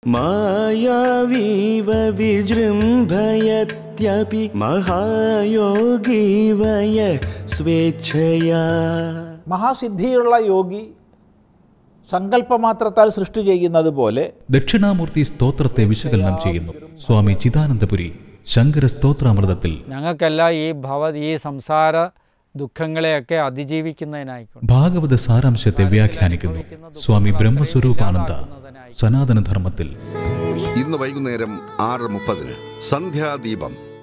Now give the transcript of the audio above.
मायावीव विजृम्भयत्यपि महायोगी वय स्वेच्छया മഹാസിദ്ധിയുള്ള യോഗി സങ്കല്പമാത്രത്താൽ സൃഷ്ടി ചെയ്യുന്നത് പോലെ ദക്ഷിണാമൂർത്തി സ്തോത്രത്തെ വിശകലനം ചെയ്യുന്നു സ്വാമി ചിദാനന്ദപുരി ശങ്കര സ്തോത്രാമൃതത്തിൽ ഞങ്ങൾക്കെല്ലാം ഈ ഭവ ഈ സംസാര ദുഃഖങ്ങളെയൊക്കെ അതിജീവിക്കുന്നതിനായിക്കൊണ്ട് ഭാഗവത സാരാംശത്തെ വ്യാഖ്യാനിക്കുന്നു സ്വാമി ബ്രഹ്മസ്വരൂപാനന്ദ സനാതന ധർമ്മത്തിൽ ഇന്ന് വൈകുന്നേരം ആറ് മുപ്പതിന് സന്ധ്യാദീപം